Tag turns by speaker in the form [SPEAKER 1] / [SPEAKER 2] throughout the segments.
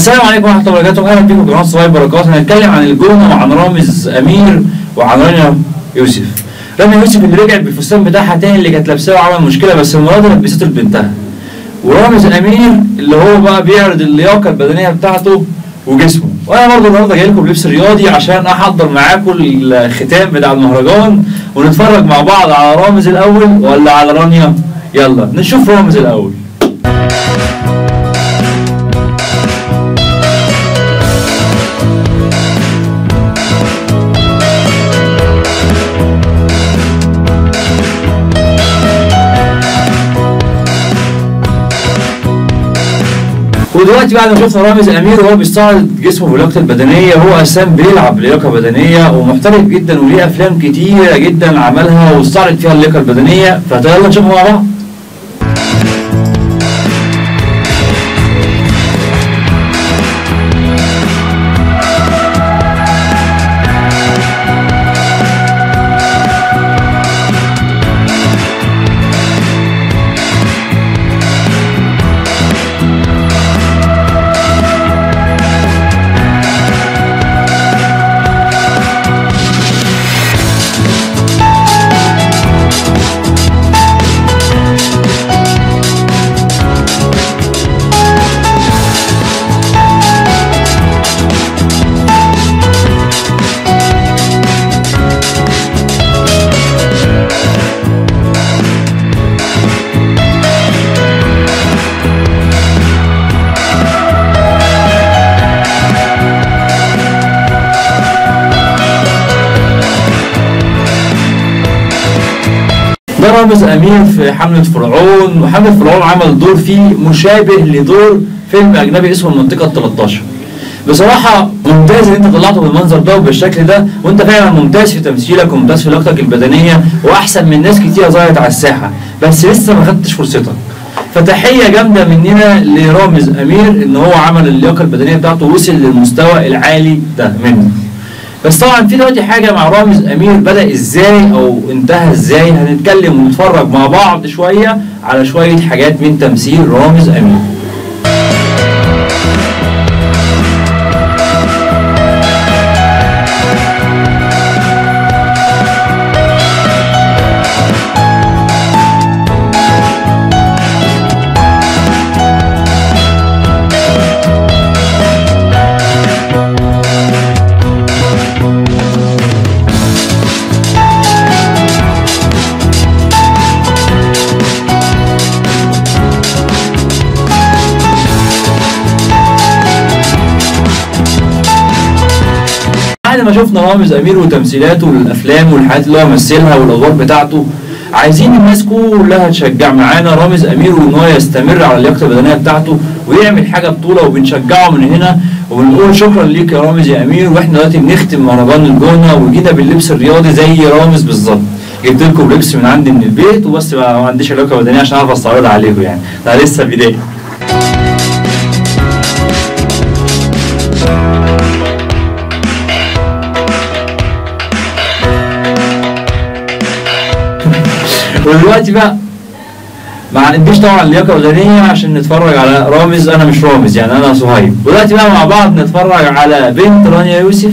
[SPEAKER 1] السلام عليكم ورحمه الله وبركاته اهلا بكم في قناه صبايا بركات هنتكلم عن الجونه وعن رامز امير وعن رانيا يوسف رانيا يوسف اللي رجعت بالفستان بتاعها تاني اللي كانت لابساه وعمل مشكله بس المره دي لبسته لبنتها ورامز امير اللي هو بقى بيعرض اللياقه البدنيه بتاعته وجسمه وانا برضه النهارده جاي لكم بلبس رياضي عشان احضر معاكم الختام بتاع المهرجان ونتفرج مع بعض على رامز الاول ولا على رانيا يلا نشوف رامز الاول ودلوقتي بعد ما شفنا رامز امير وهو بيستعرض جسمه بلياقته البدنيه هو اساسا بيلعب لياقه بدنيه ومحترف جدا وليه افلام كتيره جدا عملها واستعرض فيها اللياقه البدنيه فيلا نشوفها مع بعض ده رامز امير في حملة فرعون وحملة فرعون عمل دور فيه مشابه لدور فيلم اجنبي اسمه المنطقة 13 بصراحة ممتاز ان انت طلعته بالمنظر ده وبالشكل ده وانت فعلا ممتاز في تمثيلك وممتاز في لياقتك البدنية واحسن من ناس كتير ظهرت على الساحة بس لسه ما خدتش فرصتك فتحية جامدة مننا لرامز امير ان هو عمل اللياقة البدنية بتاعته وصل للمستوى العالي ده منه بس طبعا في دلوقتي حاجه مع رامز امير بدا ازاي او انتهى ازاي هنتكلم ونتفرج مع بعض شويه على شويه حاجات من تمثيل رامز امير بعد ما شفنا رامز امير وتمثيلاته والافلام والحاجات اللي هو مثلها والادوار بتاعته عايزين الناس كلها تشجع معانا رامز امير وان هو يستمر على اللياقه البدنيه بتاعته ويعمل حاجه بطوله وبنشجعه من هنا وبنقول شكرا ليك يا رامز يا امير واحنا دلوقتي بنختم مهرجان الجونه وجينا باللبس الرياضي زي رامز بالظبط جبت لكم لبس من عندي من البيت وبس ما ما عنديش لياقه بدنيه عشان اعرف استعرضها عليكم يعني ده لسه بدايه ودلوقتي بقى ما عنديش طبعا لياقه بدنيه عشان نتفرج على رامز انا مش رامز يعني انا صهيب ودلوقتي بقى مع بعض نتفرج على بنت رانيا يوسف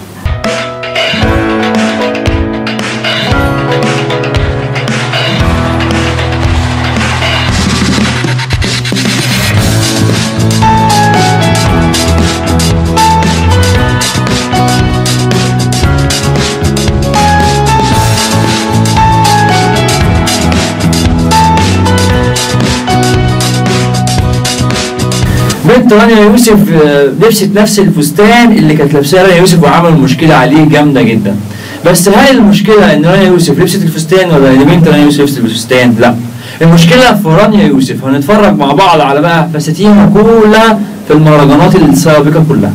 [SPEAKER 1] بنت رانيا يوسف آه، لبست نفس الفستان اللي كانت لابساه رانيا يوسف وعمل مشكله عليه جامده جدا بس هل المشكله ان رانيا يوسف لبست الفستان ولا ان بنت رانيا يوسف لبست الفستان؟ لا المشكله في رانيا يوسف هنتفرج مع بعض على بقى فساتينها كلها في المهرجانات السابقه كلها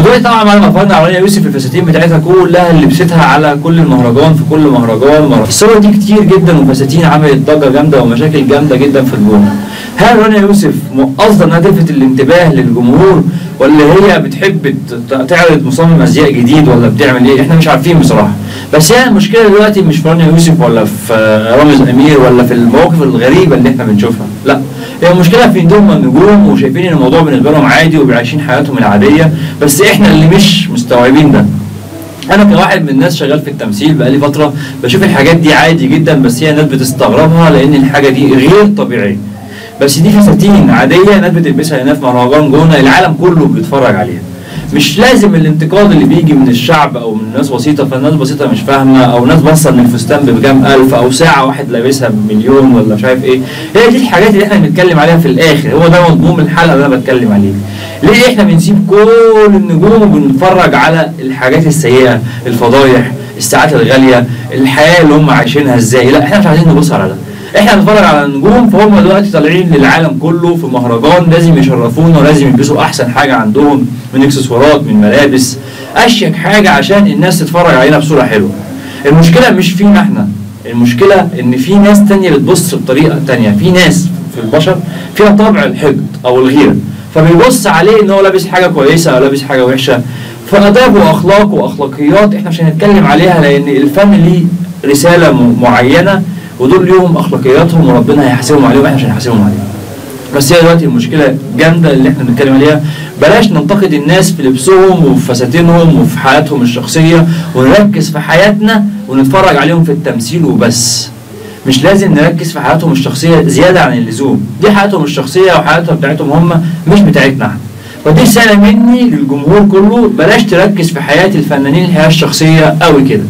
[SPEAKER 1] ودلوقتي طبعا بعد ما اتفرجنا على رانيا يوسف الفساتين بتاعتها كلها اللي لبستها على كل المهرجان في كل مهرجان مهرجان. الصور دي كتير جدا وفساتين عملت ضجه جامده ومشاكل جامده جدا في الجونه هل رانيا يوسف قصدا انها تلفت الانتباه للجمهور ولا هي بتحب ت- تعرض مصمم ازياء جديد ولا بتعمل ايه احنا مش عارفين بصراحه بس هي المشكله دلوقتي مش في رانيا يوسف ولا في آه، رامز امير ولا في المواقف الغريبه اللي احنا بنشوفها لا هي المشكله في ان هم النجوم وشايفين ان الموضوع بالنسبه لهم عادي وعايشين حياتهم العاديه بس احنا اللي مش مستوعبين ده انا كواحد من الناس شغال في التمثيل بقالي فتره بشوف الحاجات دي عادي جدا بس هي الناس بتستغربها لان الحاجه دي غير طبيعيه بس دي فساتين عاديه ناس بتلبسها هنا في مهرجان جونه العالم كله بيتفرج عليها مش لازم الانتقاد اللي بيجي من الشعب او من ناس بسيطه فالناس بسيطه مش فاهمه او ناس باصه ان الفستان بكام الف او ساعه واحد لابسها بمليون ولا مش عارف ايه هي دي الحاجات اللي احنا بنتكلم عليها في الاخر هو ده مضمون الحلقه اللي انا بتكلم عليه ليه احنا بنسيب كل النجوم وبنتفرج على الحاجات السيئه الفضايح الساعات الغاليه الحياه اللي هم عايشينها ازاي لا احنا مش عايزين نبص على ده احنا بنتفرج على النجوم فهم دلوقتي طالعين للعالم كله في مهرجان لازم يشرفونا ولازم يلبسوا احسن حاجه عندهم من اكسسوارات من ملابس اشيك حاجه عشان الناس تتفرج علينا بصوره حلوه المشكله مش فينا احنا المشكله ان في ناس تانية بتبص بطريقه تانية في ناس في البشر فيها طبع الحقد او الغيره فبيبص عليه ان هو لابس حاجه كويسه او لابس حاجه وحشه فاداب واخلاق واخلاقيات احنا مش هنتكلم عليها لان الفن ليه رساله م- معينه ودول ليهم اخلاقياتهم وربنا هيحاسبهم عليهم احنا مش هنحاسبهم عليهم بس هي دلوقتي المشكله جامده اللي احنا بنتكلم عليها بلاش ننتقد الناس في لبسهم وفي فساتينهم وفي حياتهم الشخصيه ونركز في حياتنا ونتفرج عليهم في التمثيل وبس مش لازم نركز في حياتهم الشخصيه زياده عن اللزوم دي حياتهم الشخصيه وحياتهم بتاعتهم هم مش بتاعتنا احنا ودي رساله مني للجمهور كله بلاش تركز في حياه الفنانين الحياه الشخصيه قوي كده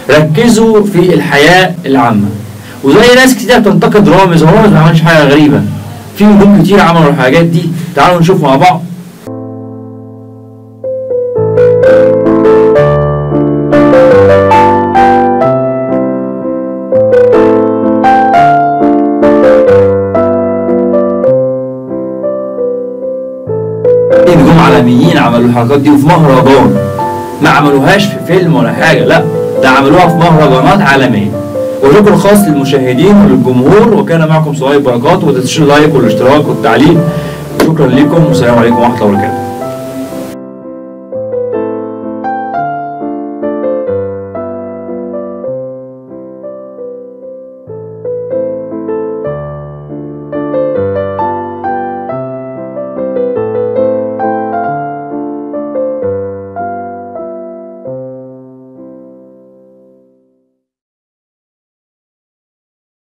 [SPEAKER 1] ركزوا في الحياه العامه وزي ناس كتير بتنتقد رامز هو رامز ما عملش حاجه غريبه في نجوم كتير عملوا الحاجات دي تعالوا نشوف مع بعض في نجوم عالميين عملوا الحركات دي وفي مهرجان ما عملوهاش في فيلم ولا حاجه لا ده عملوها في مهرجانات عالميه وشكر خاص للمشاهدين وللجمهور وكان معكم صهيب بركات وتنسوش اللايك والاشتراك والتعليق شكرا لكم والسلام عليكم ورحمه الله وبركاته